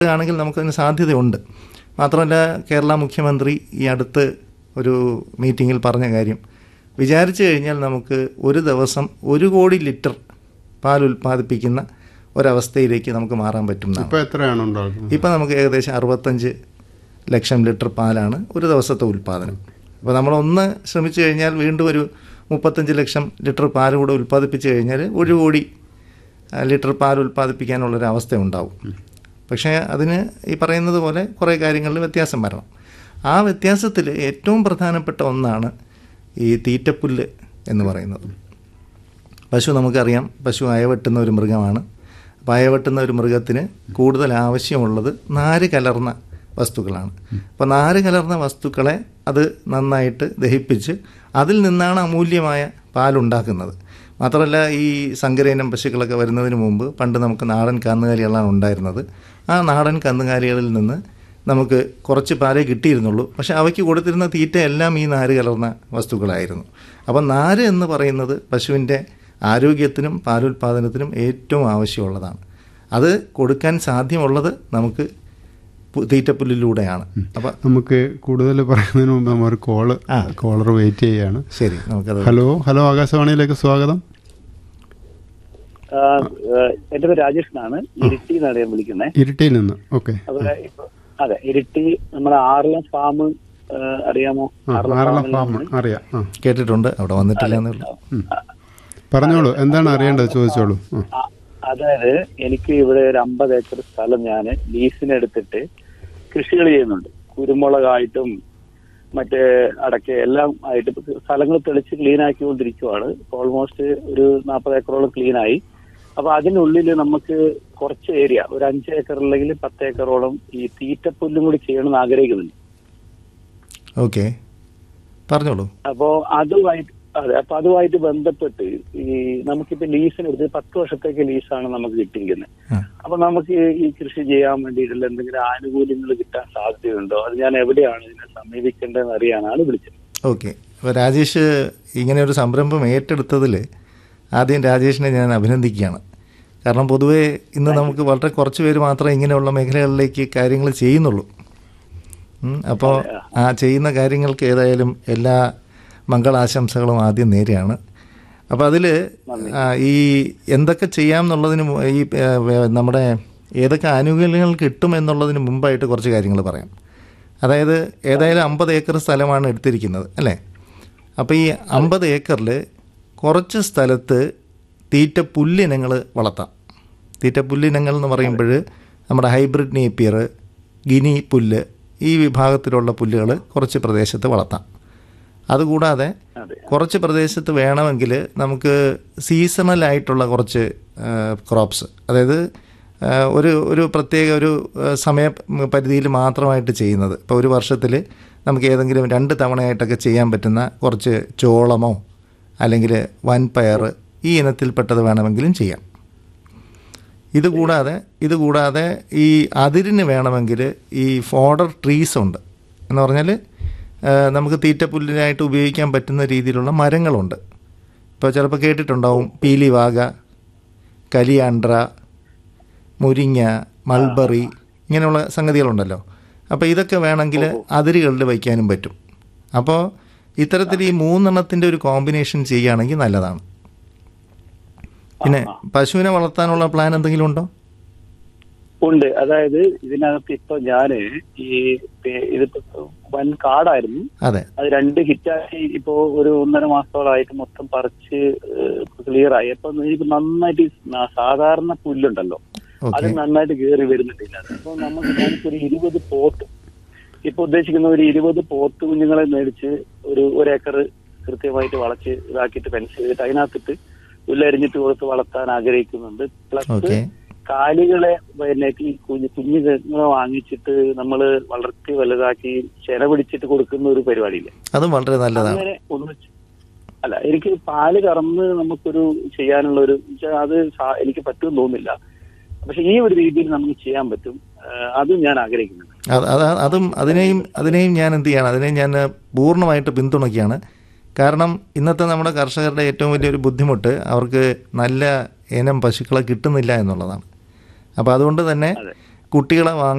ആണെങ്കിൽ നമുക്കതിന് സാധ്യതയുണ്ട് മാത്രമല്ല കേരള മുഖ്യമന്ത്രി ഈ അടുത്ത് ഒരു മീറ്റിങ്ങിൽ പറഞ്ഞ കാര്യം വിചാരിച്ചു കഴിഞ്ഞാൽ നമുക്ക് ഒരു ദിവസം ഒരു കോടി ലിറ്റർ പാൽ ഉൽപ്പാദിപ്പിക്കുന്ന ഒരവസ്ഥയിലേക്ക് നമുക്ക് മാറാൻ പറ്റും എന്നാണ്. ഇപ്പൊ എത്രയാണ് ഉണ്ടാക്കുന്നത് ഇപ്പം നമുക്ക് ഏകദേശം അറുപത്തഞ്ച് ലക്ഷം ലിറ്റർ പാലാണ് ഒരു ദിവസത്തെ ഉൽപ്പാദനം അപ്പോൾ നമ്മളൊന്ന് ശ്രമിച്ചു കഴിഞ്ഞാൽ വീണ്ടും ഒരു മുപ്പത്തഞ്ച് ലക്ഷം ലിറ്റർ പാൽ കൂടെ ഉൽപ്പാദിപ്പിച്ച് കഴിഞ്ഞാൽ ഒരു കോടി ആ, ലിറ്റർ പാൽ ഉൽപ്പാദിപ്പിക്കാനുള്ളൊരു അവസ്ഥ ഉണ്ടാവും പക്ഷേ അതിന് ഈ പറയുന്നത് പോലെ കുറേ കാര്യങ്ങളിൽ വ്യത്യാസം വരണം ആ വ്യത്യാസത്തിൽ ഏറ്റവും പ്രധാനപ്പെട്ട ഒന്നാണ് ഈ തീറ്റപ്പുല്ല് എന്ന് പറയുന്നത് പശു നമുക്കറിയാം പശു അയവെട്ടുന്ന ഒരു മൃഗമാണ് അപ്പോൾ അയവെട്ടുന്ന ഒരു മൃഗത്തിന് കൂടുതൽ ആവശ്യമുള്ളത് നാര് കലർന്ന വസ്തുക്കളാണ് അപ്പോൾ നാര് കലർന്ന വസ്തുക്കളെ അത് നന്നായിട്ട് ദഹിപ്പിച്ച് അതിൽ നിന്നാണ് അമൂല്യമായ പാലുണ്ടാക്കുന്നത് മാത്രമല്ല ഈ സങ്കരയിനം പശുക്കളൊക്കെ വരുന്നതിന് മുമ്പ് പണ്ട് നമുക്ക് നാടൻ കന്നുകാലികളാണ് ഉണ്ടായിരുന്നത് ആ നാടൻ കന്നുകാലികളിൽ നിന്ന് നമുക്ക് കുറച്ച് പാലേ കിട്ടിയിരുന്നുള്ളൂ പക്ഷേ അവയ്ക്ക് കൊടുത്തിരുന്ന തീറ്റ എല്ലാം ഈ നാര് കലർന്ന വസ്തുക്കളായിരുന്നു അപ്പോൾ നാര് എന്ന് പറയുന്നത് പശുവിൻ്റെ ആരോഗ്യത്തിനും പാലുൽപാദനത്തിനും ഏറ്റവും ആവശ്യമുള്ളതാണ് അത് കൊടുക്കാൻ സാധ്യമുള്ളത് നമുക്ക് പു- തീറ്റപ്പുല്ലിലൂടെയാണ് അപ്പം നമുക്ക് കൂടുതൽ പറയുന്നതിന് മുമ്പ് നമ്മൾ ഒരു കോള് കോളർ വെയിറ്റ് ചെയ്യാണ് ശരി നമുക്കത് ഹലോ ഹലോ ആകാശവാണിയിലേക്ക് സ്വാഗതം ആ, ആ, എന്റെ പേര് രാജേഷ് എന്നാണ് ഇരിട്ടി എന്നാണ് ഞാൻ വിളിക്കുന്നത് ഇരിട്ടിയിൽ നിന്ന് ഓക്കെ അതുപോലെ ഇപ്പൊ അതെ ഇരിട്ടി നമ്മുടെ ആർലം ഫാം അറിയാമോ ആർലം ആറളം ഫാമിൽ ഫാം നിന്ന് അറിയാം ആ കേട്ടിട്ടുണ്ട് അവിടെ വന്നിട്ടില്ല എന്നുള്ളൂ ഉം. പറഞ്ഞോളൂ എന്താണ് അറിയേണ്ടത് ചോദിച്ചോളൂ ആ. ആ, അതായത് എനിക്ക് ഇവിടെ ഒരു അമ്പത് ഏക്കർ സ്ഥലം ഞാൻ ലീസിനെടുത്തിട്ട് കൃഷികൾ ചെയ്യുന്നുണ്ട് കുരുമുളകായിട്ടും മറ്റേ അടക്ക എല്ലാം ആയിട്ട് ഇപ്പൊ സ്ഥലങ്ങൾ തെളിച്ച് ക്ലീൻ ആക്കിക്കൊണ്ടിരിക്കുവാണ് ഓൾമോസ്റ്റ് ഒരു നാൽപ്പത് ഏക്കറോളം ക്ലീൻ ആയി അപ്പൊ അതിനുള്ളിൽ നമുക്ക് കുറച്ച് ഏരിയ ഒരു അഞ്ച് ഏക്കർ അല്ലെങ്കിൽ പത്ത് ഏക്കറോളം ഈ തീറ്റപ്പുല്ലും കൂടി ചെയ്യണമെന്ന് ആഗ്രഹിക്കുന്നുണ്ട് ഓക്കെ പറഞ്ഞോളൂ അപ്പോ അതുമായിട്ട് അതെ അപ്പൊ അതുമായിട്ട് ബന്ധപ്പെട്ട് ഈ നമുക്കിപ്പോ ലീസിന് എടുത്ത് പത്ത് വർഷത്തേക്ക് ലീസാണ് നമുക്ക് കിട്ടിയിരിക്കുന്നത് ആ. അപ്പൊ നമുക്ക് ഈ കൃഷി ചെയ്യാൻ വേണ്ടിയിട്ടുള്ള എന്തെങ്കിലും ആനുകൂല്യങ്ങൾ കിട്ടാൻ സാധ്യതയുണ്ടോ അത് ഞാൻ എവിടെയാണ് ഇതിനെ സമീപിക്കേണ്ടതെന്ന് അറിയാനാണ് വിളിച്ചത് ഓക്കെ അപ്പോൾ രാജേഷ് ഇങ്ങനെ ഒരു സംരംഭം ഏറ്റെടുത്തതിൽ ആദ്യം രാജേഷിനെ ഞാൻ അഭിനന്ദിക്കുകയാണ് കാരണം പൊതുവേ ഇന്ന് നമുക്ക് വളരെ കുറച്ച് പേര് മാത്രമേ ഇങ്ങനെയുള്ള മേഖലകളിലേക്ക് കാര്യങ്ങൾ ചെയ്യുന്നുള്ളൂ അപ്പോൾ ആ ചെയ്യുന്ന കാര്യങ്ങൾക്ക് ഏതായാലും എല്ലാ മംഗളാശംസകളും ആദ്യം നേരെയാണ് അപ്പോൾ അതിൽ ഈ എന്തൊക്കെ ചെയ്യാം എന്നുള്ളതിന് മു- ഈ ആ, വേ- നമ്മുടെ ഏതൊക്കെ ആനുകൂല്യങ്ങൾ കിട്ടും എന്നുള്ളതിന് മുമ്പായിട്ട് കുറച്ച് കാര്യങ്ങൾ പറയാം അതായത് ഏതായാലും അമ്പത് ഏക്കർ സ്ഥലമാണ് എടുത്തിരിക്കുന്നത് അല്ലേ അപ്പോൾ ഈ അമ്പത് ഏക്കറിൽ കുറച്ച് സ്ഥലത്ത് തീറ്റ പുല്ലിനങ്ങൾ വളർത്താം തീറ്റ പുല്ലിനങ്ങൾ എന്ന് പറയുമ്പോൾ നമ്മുടെ ഹൈബ്രിഡ് നേപ്പിയർ ഗിനി പുല്ല് ഈ വിഭാഗത്തിലുള്ള പുല്ലുകൾ കുറച്ച് പ്രദേശത്ത് വളർത്താം അതുകൂടാതെ അതെ കുറച്ച് പ്രദേശത്ത് വേണമെങ്കിൽ നമുക്ക് സീസണൽ ആയിട്ടുള്ള കുറച്ച് ക്രോപ്സ് അതായത് ആ, ഒരു ഒരു പ്രത്യേക ഒരു ആ, സമയ പരിധിയിൽ മാത്രമായിട്ട് ചെയ്യുന്നത് ഇപ്പോൾ ഒരു വർഷത്തിൽ നമുക്ക് ഏതെങ്കിലും രണ്ട് തവണയായിട്ടൊക്കെ ചെയ്യാൻ പറ്റുന്ന കുറച്ച് ചോളമോ അല്ലെങ്കിൽ വൻപയർ ഈ ഇനത്തിൽപ്പെട്ടത് വേണമെങ്കിലും ചെയ്യാം ഇത് കൂടാതെ ഇത് കൂടാതെ ഈ അതിരിന് വേണമെങ്കിൽ ഈ ഫോഡർ ട്രീസ് ഉണ്ട് എന്ന് പറഞ്ഞാൽ ആ, നമുക്ക് തീറ്റപ്പുല്ലിനായിട്ട് ഉപയോഗിക്കാൻ പറ്റുന്ന രീതിയിലുള്ള മരങ്ങളുണ്ട് ഇപ്പോൾ ചിലപ്പോൾ കേട്ടിട്ടുണ്ടാവും പീലിവാക കലിയാണ്ട്ര മുരിങ്ങ മൾബറി ഇങ്ങനെയുള്ള സംഗതികളുണ്ടല്ലോ അപ്പോൾ ഇതൊക്കെ വേണമെങ്കിൽ അതിരുകളിൽ വയ്ക്കാനും പറ്റും അപ്പോൾ ഇത്തരത്തിൽ ഈ മൂന്നെണ്ണത്തിൻ്റെ ഒരു കോമ്പിനേഷൻ ചെയ്യുകയാണെങ്കിൽ നല്ലതാണ് പിന്നെ പശുവിനെ വളർത്താനുള്ള പ്ലാൻ എന്തെങ്കിലും ഉണ്ടോ ഉണ്ട് അതായത് ഇതിനകത്ത് ഇപ്പൊ ഞാന് ഈ പേ- ഇതിപ്പോ വൻ കാടായിരുന്നു അതെ അത് രണ്ട് ഹിറ്റായി ഇപ്പോ ഒരു ഒന്നര മാസത്തോളായിട്ട് മൊത്തം പറിച്ച് ക്ലിയർ ആയി അപ്പൊ എനിക്ക് നന്നായിട്ട് ഈ ന- സാധാരണ പുല്ലുണ്ടല്ലോ അത് ഓക്കെ നന്നായിട്ട് കയറി വരുന്നുണ്ടില്ല അപ്പൊ നമുക്ക് നമുക്കൊരു ഇരുപത് പോത്ത് ഇപ്പൊ ഉദ്ദേശിക്കുന്ന ഒരു ഇരുപത് പോത്ത് കുഞ്ഞുങ്ങളെ മേടിച്ച് ഒരു ഒരേക്കർ കൃത്യമായിട്ട് വളച്ച് ഇതാക്കിയിട്ട് ഫെൻസ് ചെയ്തിട്ട് അതിനകത്തിട്ട് പുല്ലരിഞ്ഞിട്ട് കൊടുത്ത് വളർത്താൻ ആഗ്രഹിക്കുന്നുണ്ട് പ്ലസ് ഓക്കെ കാലികളെ പിന്നെ ഈ കുഞ്ഞു കുഞ്ഞുങ്ങളെ വാങ്ങിച്ചിട്ട് നമ്മൾ വളർത്തി വലുതാക്കി ചെന പിടിച്ചിട്ട് കൊടുക്കുന്ന ഒരു പരിപാടിയില്ലേ അതും വളരെ നല്ലതാണ് അങ്ങനെ ഒന്ന് ചെ- അല്ല എനിക്ക് പാല് കറന്ന് നമുക്കൊരു ചെയ്യാനുള്ള ഒരു വെച്ചാ അത് സാ- എനിക്ക് പറ്റുമെന്ന് തോന്നുന്നില്ല പക്ഷെ ഈ ഒരു രീതിയിൽ നമുക്ക് ചെയ്യാൻ പറ്റും ആ, അതും ഞാൻ ആഗ്രഹിക്കുന്നുണ്ട് അത് അത് അതും അതിനെയും അതിനെയും ഞാൻ എന്ത് ചെയ്യാണ് അതിനെയും ഞാൻ പൂർണ്ണമായിട്ട് പിന്തുണയ്ക്കുകയാണ് കാരണം ഇന്നത്തെ നമ്മുടെ കർഷകരുടെ ഏറ്റവും വലിയൊരു ബുദ്ധിമുട്ട് അവർക്ക് നല്ല ഇനം പശുക്കളെ കിട്ടുന്നില്ല എന്നുള്ളതാണ് അപ്പോൾ അതുകൊണ്ട് തന്നെ അതെ. കുട്ടികളെ വാങ്ങി